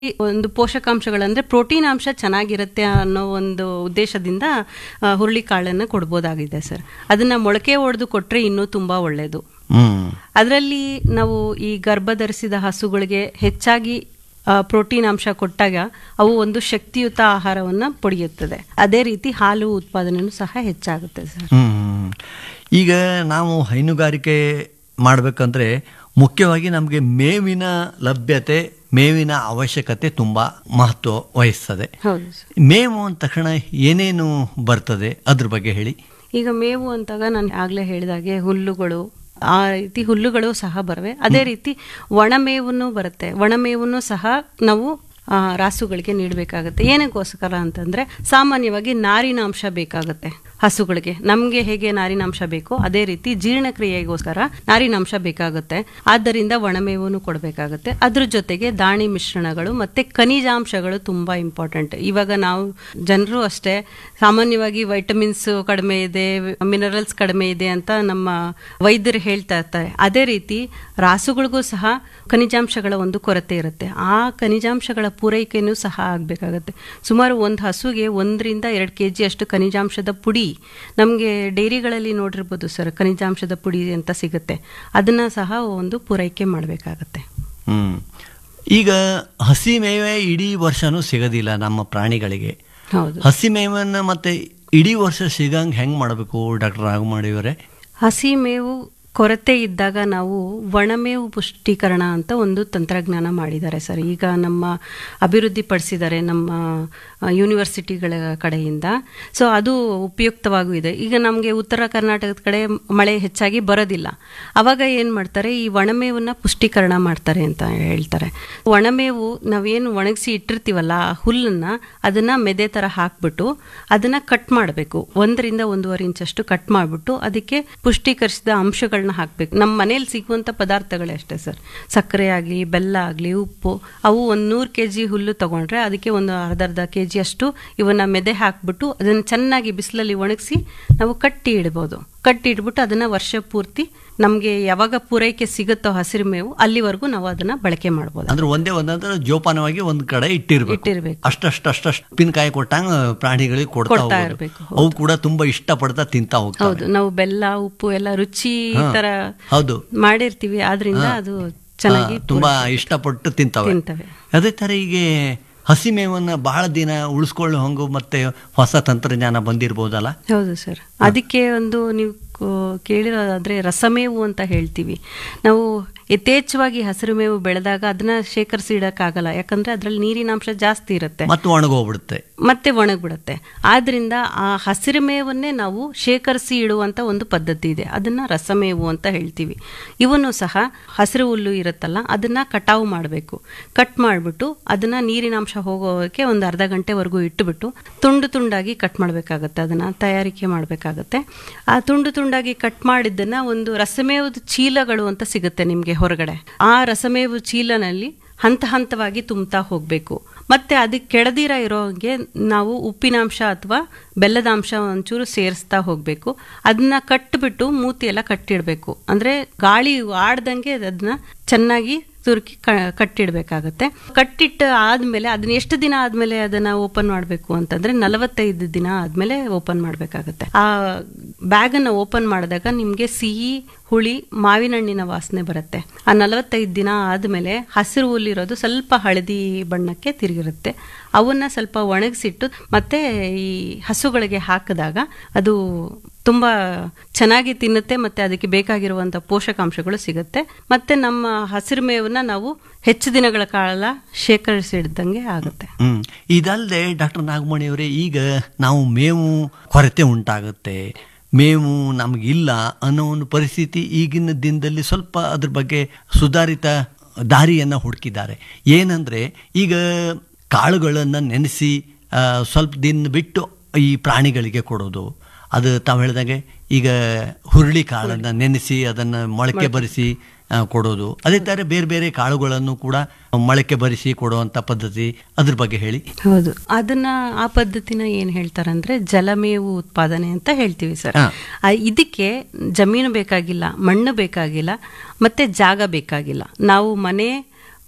ಒಂದು ಪೋಷಕಾಂಶಗಳಂದ್ರೆ ಪ್ರೋಟೀನ್ ಅಂಶ ಚೆನ್ನಾಗಿರುತ್ತೆ ಅನ್ನೋ ಒಂದು ಉದ್ದೇಶದಿಂದ ಆ, ಹುರುಳಿಕಾಳನ್ನು ಕೊಡ್ಬೋದಾಗಿದೆ ಸರ್ ಅದನ್ನ ಮೊಳಕೆ ಹೊಡೆದು ಕೊಟ್ರೆ ಇನ್ನೂ ತುಂಬಾ ಒಳ್ಳೆಯದು ಹ್ಮ್ ಅದರಲ್ಲಿ ನಾವು ಈ ಗರ್ಭಧರಿಸಿದ ಹಸುಗಳಿಗೆ ಹೆಚ್ಚಾಗಿ ಆ, ಪ್ರೋಟೀನ್ ಅಂಶ ಕೊಟ್ಟಾಗ ಅವು ಒಂದು ಶಕ್ತಿಯುತ ಆಹಾರವನ್ನ ಪಡೆಯುತ್ತದೆ ಅದೇ ರೀತಿ ಹಾಲು ಉತ್ಪಾದನೆಯೂ ಸಹ ಹೆಚ್ಚಾಗುತ್ತೆ ಸರ್ ಹ್ಮ್ ಈಗ ನಾವು ಹೈನುಗಾರಿಕೆ ಮಾಡಬೇಕಂದ್ರೆ ಮುಖ್ಯವಾಗಿ ನಮಗೆ ಮೇವಿನ ಲಭ್ಯತೆ ಮೇವಿನ ಅವಶ್ಯಕತೆ ತುಂಬ ಮಹತ್ವ ವಹಿಸ್ತದೆ ಹೌದು ಸರ್ ಮೇವು ಅಂದ ತಕ್ಷಣ ಏನೇನು ಬರ್ತದೆ ಅದ್ರ ಬಗ್ಗೆ ಹೇಳಿ ಈಗ ಮೇವು ಅಂತಾಗ ನಾನು ಆಗ್ಲೇ ಹೇಳಿದಾಗೆ ಹುಲ್ಲುಗಳು ಆ ರೀತಿ ಹುಲ್ಲುಗಳು ಸಹ ಬರವೆ ಅದೇ ರೀತಿ ಒಣಮೇವನ್ನು ಬರುತ್ತೆ ಒಣಮೇವನ್ನು ಸಹ ನಾವು ಆ, ರಾಸುಗಳಿಗೆ ನೀಡಬೇಕಾಗುತ್ತೆ ಏನಕ್ಕೋಸ್ಕರ ಅಂತಂದ್ರೆ ಸಾಮಾನ್ಯವಾಗಿ ನಾರಿನಾಂಶ ಬೇಕಾಗುತ್ತೆ ಹಸುಗಳಿಗೆ ನಮಗೆ ಹೇಗೆ ನಾರಿನಾಂಶ ಬೇಕೋ ಅದೇ ರೀತಿ ಜೀರ್ಣಕ್ರಿಯೆಗೋಸ್ಕರ ನಾರಿನಾಂಶ ಬೇಕಾಗುತ್ತೆ ಆದ್ದರಿಂದ ಒಣಮೇವನ್ನು ಕೊಡಬೇಕಾಗುತ್ತೆ ಅದ್ರ ಜೊತೆಗೆ ದಾಣಿ ಮಿಶ್ರಣಗಳು ಮತ್ತೆ ಖನಿಜಾಂಶಗಳು ತುಂಬಾ ಇಂಪಾರ್ಟೆಂಟ್ ಇವಾಗ ನಾವು ಜನರು ಅಷ್ಟೇ ಸಾಮಾನ್ಯವಾಗಿ ವೈಟಮಿನ್ಸ್ ಕಡಿಮೆ ಇದೆ ಮಿನರಲ್ಸ್ ಕಡಿಮೆ ಇದೆ ಅಂತ ನಮ್ಮ ವೈದ್ಯರು ಹೇಳ್ತಾ ಇರ್ತಾರೆ ಅದೇ ರೀತಿ ರಾಸುಗಳಿಗೂ ಸಹ ಖನಿಜಾಂಶಗಳ ಒಂದು ಕೊರತೆ ಇರುತ್ತೆ ಆ ಖನಿಜಾಂಶಗಳ ಪೂರೈಕೆನೂ ಸಹ ಆಗಬೇಕಾಗತ್ತೆ ಸುಮಾರು ಒಂದು ಹಸುಗೆ ಒಂದರಿಂದ ಎರಡು ಕೆ ಜಿ ಅಷ್ಟು ಖನಿಜಾಂಶದ ಪುಡಿ ನಮಗೆ ಡೈರಿಗಳಲ್ಲಿ ನೋಡಿರ್ಬೋದು ಸರ್ ಖನಿಜಾಂಶದ ಪುಡಿ ಅಂತ ಸಿಗುತ್ತೆ ಅದನ್ನ ಸಹ ಒಂದು ಪೂರೈಕೆ ಮಾಡಬೇಕಾಗತ್ತೆ ಹ್ಮ್ ಈಗ ಹಸಿ ಮೇವೆ ಇಡೀ ವರ್ಷನೂ ಸಿಗೋದಿಲ್ಲ ನಮ್ಮ ಪ್ರಾಣಿಗಳಿಗೆ ಹೌದು ಹಸಿ ಮೇವನ್ನು ಮತ್ತೆ ಇಡೀ ವರ್ಷ ಸಿಗಂಗೆ ಹೆಂಗೆ ಮಾಡಬೇಕು ಡಾಕ್ಟರ್ ನಾಗಮಾಡಿಯವರೇ ಹಸಿ ಮೇವು ಕೊರತೆ ಇದ್ದಾಗ ನಾವು ಒಣಮೇವು ಪುಷ್ಟೀಕರಣ ಅಂತ ಒಂದು ತಂತ್ರಜ್ಞಾನ ಮಾಡಿದ್ದಾರೆ ಸರ್ ಈಗ ನಮ್ಮ ಅಭಿವೃದ್ಧಿಪಡಿಸಿದ್ದಾರೆ ನಮ್ಮ ಆ, ಯೂನಿವರ್ಸಿಟಿಗಳ ಕಡೆಯಿಂದ ಸೊ ಅದು ಉಪಯುಕ್ತವಾಗೂ ಇದೆ ಈಗ ನಮಗೆ ಉತ್ತರ ಕರ್ನಾಟಕದ ಕಡೆ ಮಳೆ ಹೆಚ್ಚಾಗಿ ಬರೋದಿಲ್ಲ ಅವಾಗ ಏನು ಮಾಡ್ತಾರೆ ಈ ಒಣಮೇವನ್ನ ಪುಷ್ಟೀಕರಣ ಮಾಡ್ತಾರೆ ಅಂತ ಹೇಳ್ತಾರೆ ಒಣಮೇವು ನಾವೇನು ಒಣಗಿಸಿ ಇಟ್ಟಿರ್ತೀವಲ್ಲ ಆ ಹುಲ್ಲನ್ನ ಅದನ್ನ ಮೆದೆ ಥರ ಹಾಕ್ಬಿಟ್ಟು ಅದನ್ನ ಕಟ್ ಮಾಡಬೇಕು ಒಂದರಿಂದ ಒಂದೂವರೆ ಇಂಚಷ್ಟು ಕಟ್ ಮಾಡಿಬಿಟ್ಟು ಅದಕ್ಕೆ ಪುಷ್ಟೀಕರಿಸಿದ ಅಂಶಗಳನ್ನ ಹಾಕಬೇಕು ನಮ್ಮ ಮನೇಲಿ ಸಿಗುವಂಥ ಪದಾರ್ಥಗಳೇ ಅಷ್ಟೇ ಸರ್ ಸಕ್ಕರೆ ಆಗಲಿ ಬೆಲ್ಲ ಆಗಲಿ ಉಪ್ಪು ಅವು ಒಂದು ನೂರು ಕೆ ಜಿ ಹುಲ್ಲು ತಗೊಂಡ್ರೆ ಅದಕ್ಕೆ ಒಂದು ಅರ್ಧ ಅರ್ಧ ಕೆ ಜಿ ಅಷ್ಟು ಇವನ್ನ ಮೆದೆ ಹಾಕ್ಬಿಟ್ಟು ಅದನ್ನು ಚೆನ್ನಾಗಿ ಬಿಸಿಲಲ್ಲಿ ಒಣಗಿಸಿ ನಾವು ಕಟ್ಟಿ ಇಡ್ಬೋದು ಕಟ್ಟಿ ಇಟ್ಬಿಟ್ಟು ಅದನ್ನ ವರ್ಷ ಪೂರ್ತಿ ನಮಗೆ ಯಾವಾಗ ಪೂರೈಕೆ ಸಿಗುತ್ತೋ ಹಸಿರು ಮೇವು ಅಲ್ಲಿವರೆಗೂ ನಾವು ಅದನ್ನ ಬಳಕೆ ಮಾಡ್ಬೋದು ಅಂದ್ರೆ ಒಂದೇ ಒಂದಂದ್ರೆ ಜೋಪಾನವಾಗಿ ಒಂದ್ ಕಡೆ ಇಟ್ಟಿರ್ಬೇಕು ಇಟ್ಟಿರ್ಬೇಕು. ಅಷ್ಟಷ್ಟು ಅಷ್ಟಷ್ಟು ಉಪ್ಪಿನಕಾಯಿ ಕೊಟ್ಟಂಗ ಪ್ರಾಣಿಗಳಿಗೆ ಕೊಡ್ತಾ ಕೊಡ್ತಾ ಹೋಗೋದು. ಇರ್ಬೇಕು, ಅವು ಕೂಡ ತುಂಬಾ ಇಷ್ಟಪಡ್ತಾ ತಿಂತಾ ಹೋಗ್ತವೆ ಹೌದು ನಾವು ಬೆಲ್ಲ ಉಪ್ಪು ಎಲ್ಲ ರುಚಿ ಹಾ, ತರ ಹೌದು ಮಾಡಿರ್ತೀವಿ ಆದ್ರಿಂದ ಅದು ಚೆನ್ನಾಗಿ ಹಾ, ತುಂಬಾ ಇಷ್ಟಪಟ್ಟು ತಿಂತವೆ ತಿಂತವೆ ಅದೇ ತರ ಈಗ ಹಸಿ ಮೇವನ್ನ ಬಹಳ ದಿನ ಉಳಿಸ್ಕೊಳ್ಳೋ ಹಂಗು ಮತ್ತೆ ಹೊಸ ತಂತ್ರಜ್ಞಾನ ಬಂದಿರ್ಬೋದಲ್ಲ ಹೌದು ಸರ್ ಅದಕ್ಕೆ ಒಂದು ನೀವು ಕೋ- ಕೇಳಿರೋದಾದ್ರೆ ರಸಮೇವು ಅಂತ ಹೇಳ್ತೀವಿ ನಾವು ಯಥೇಚ್ಛವಾಗಿ ಹಸಿರು ಮೇವು ಬೆಳೆದಾಗ ಅದನ್ನ ಶೇಖರಿಸಿ ಇಡಕ್ಕಾಗಲ್ಲ ಯಾಕಂದ್ರೆ ಅದ್ರಲ್ಲಿ ನೀರಿನಾಂಶ ಜಾಸ್ತಿ ಇರುತ್ತೆ ಮತ್ತೆ ಒಣಗೋಗ್ಬಿಡುತ್ತೆ ಮತ್ತೆ ಒಣಗ್ಬಿಡುತ್ತೆ ಆದ್ರಿಂದ ಆ ಹಸಿರು ಮೇವನ್ನೇ ನಾವು ಶೇಖರಿಸಿ ಇಡುವಂತ ಒಂದು ಪದ್ಧತಿ ಇದೆ ಅದನ್ನ ರಸಮೇವು ಅಂತ ಹೇಳ್ತೀವಿ ಇವನ್ನು ಸಹ ಹಸಿರು ಹುಲ್ಲು ಇರುತ್ತಲ್ಲ ಅದನ್ನ ಕಟಾವು ಮಾಡಬೇಕು ಕಟ್ ಮಾಡಿಬಿಟ್ಟು ಅದನ್ನ ನೀರಿನಾಂಶ ಹೋಗೋಕೆ ಒಂದು ಅರ್ಧ ಗಂಟೆವರೆಗೂ ಇಟ್ಟುಬಿಟ್ಟು ತುಂಡು ತುಂಡಾಗಿ ಕಟ್ ಮಾಡಬೇಕಾಗತ್ತೆ ಅದನ್ನ ತಯಾರಿಕೆ ಮಾಡಬೇಕಾಗತ್ತೆ ಆ ತುಂಡು ತುಂಡಾಗಿ ಕಟ್ ಮಾಡಿದ್ದನ್ನ ಒಂದು ರಸಮೇವದ ಚೀಲಗಳು ಅಂತ ಸಿಗುತ್ತೆ ನಿಮಗೆ ಹೊರಗಡೆ ಆ ರಸಮೇವು ಚೀಲನಲ್ಲಿ ಹಂತ ಹಂತವಾಗಿ ತುಂಬ್ತಾ ಹೋಗಬೇಕು ಮತ್ತೆ ಅದಕ್ಕೆ ಕೆಡದಿರ ಇರೋಂಗೆ ನಾವು ಉಪ್ಪಿನಾಂಶ ಅಥವಾ ಬೆಲ್ಲದ ಅಂಶ ಒಂಚೂರು ಸೇರಿಸ್ತಾ ಹೋಗಬೇಕು ಅದನ್ನ ಕಟ್ಟಿಬಿಟ್ಟು ಮೂತಿ ಎಲ್ಲ ಕಟ್ಟಿಡಬೇಕು ಅಂದ್ರೆ ಗಾಳಿ ಆಡ್ದಂಗೆ ಅದನ್ನ ಚೆನ್ನಾಗಿ ತುರುಕಿ ಕ- ಕಟ್ಟಿಡ್ಬೇಕಾಗತ್ತೆ ಕಟ್ಟಿಟ್ಟು ಆದ್ಮೇಲೆ ಅದನ್ನ ಎಷ್ಟು ದಿನ ಆದ್ಮೇಲೆ ಅದನ್ನ ಓಪನ್ ಮಾಡಬೇಕು ಅಂತಂದ್ರೆ ನಲವತ್ತೈದು ದಿನ ಆದ್ಮೇಲೆ ಓಪನ್ ಮಾಡಬೇಕಾಗತ್ತೆ ಆ ಬ್ಯಾಗ್ ಅನ್ನ ಓಪನ್ ಮಾಡಿದಾಗ ನಿಮ್ಗೆ ಸಿಹಿ ಹುಳಿ ಮಾವಿನ ಹಣ್ಣಿನ ವಾಸನೆ ಬರುತ್ತೆ ಆ ನಲವತ್ತೈದು ದಿನ ಆದ್ಮೇಲೆ ಹಸಿರು ಹುಲ್ಲಿರೋದು ಸ್ವಲ್ಪ ಹಳದಿ ಬಣ್ಣಕ್ಕೆ ತಿರುಗಿರುತ್ತೆ ಅವನ್ನ ಸ್ವಲ್ಪ ಒಣಗಿಸಿಟ್ಟು ಮತ್ತೆ ಈ ಹಸುಗಳಿಗೆ ಹಾಕಿದಾಗ ಅದು ತುಂಬಾ ಚೆನ್ನಾಗಿ ತಿನ್ನುತ್ತೆ ಮತ್ತೆ ಅದಕ್ಕೆ ಬೇಕಾಗಿರುವಂತ ಪೋಷಕಾಂಶಗಳು ಸಿಗುತ್ತೆ ಮತ್ತೆ ನಮ್ಮ ಹಸಿರು ಮೇವನ್ನ ನಾವು ಹೆಚ್ಚು ದಿನಗಳ ಕಾಲ ಶೇಖರಿಸಿಡ್ದಂಗೆ ಆಗುತ್ತೆ ಹ್ಮ್ ಇದಲ್ಲದೆ ಡಾಕ್ಟರ್ ನಾಗಮಣಿಯವರೇ ಈಗ ನಾವು ಮೇವು ಕೊರತೆ ಉಂಟಾಗುತ್ತೆ ಮೇವು ನಮಗಿಲ್ಲ ಅನ್ನೋ ಒಂದು ಪರಿಸ್ಥಿತಿ ಈಗಿನ ದಿನದಲ್ಲಿ ಸ್ವಲ್ಪ ಅದ್ರ ಬಗ್ಗೆ ಸುಧಾರಿತ ದಾರಿಯನ್ನು ಹುಡುಕಿದ್ದಾರೆ ಏನಂದ್ರೆ ಈಗ ಕಾಳುಗಳನ್ನು ನೆನೆಸಿ ಆ, ಸ್ವಲ್ಪ ದಿನ ಬಿಟ್ಟು ಈ ಪ್ರಾಣಿಗಳಿಗೆ ಕೊಡೋದು ಅದು ತಾವು ಹೇಳಿದಾಗೆ ಈಗ ಹುರುಳಿ ಕಾಳನ್ನು ನೆನೆಸಿ ಅದನ್ನು ಮೊಳಕೆ ಬರಿಸಿ ಆ, ಕೊಡೋದು ಅದೇ ಥರ ಬೇರೆ ಬೇರೆ ಕಾಳುಗಳನ್ನು ಕೂಡ ಮೊಳಕೆ ಬರಿಸಿ ಕೊಡುವಂಥ ಪದ್ಧತಿ ಅದ್ರ ಬಗ್ಗೆ ಹೇಳಿ ಹೌದು ಅದನ್ನ ಆ ಪದ್ಧತಿನ ಏನ್ ಹೇಳ್ತಾರಂದ್ರೆ ಜಲಮೇವು ಉತ್ಪಾದನೆ ಅಂತ ಹೇಳ್ತೀವಿ ಸರ್ ಹಾ. ಆ, ಇದಕ್ಕೆ ಜಮೀನು ಬೇಕಾಗಿಲ್ಲ ಮಣ್ಣು ಬೇಕಾಗಿಲ್ಲ ಮತ್ತೆ ಜಾಗ ಬೇಕಾಗಿಲ್ಲ ನಾವು ಮನೆ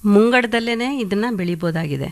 ಮುಂಗಡದಲ್ಲೇನೆ ಇದನ್ನ ಬೆಳಿಬೋದಾಗಿದೆ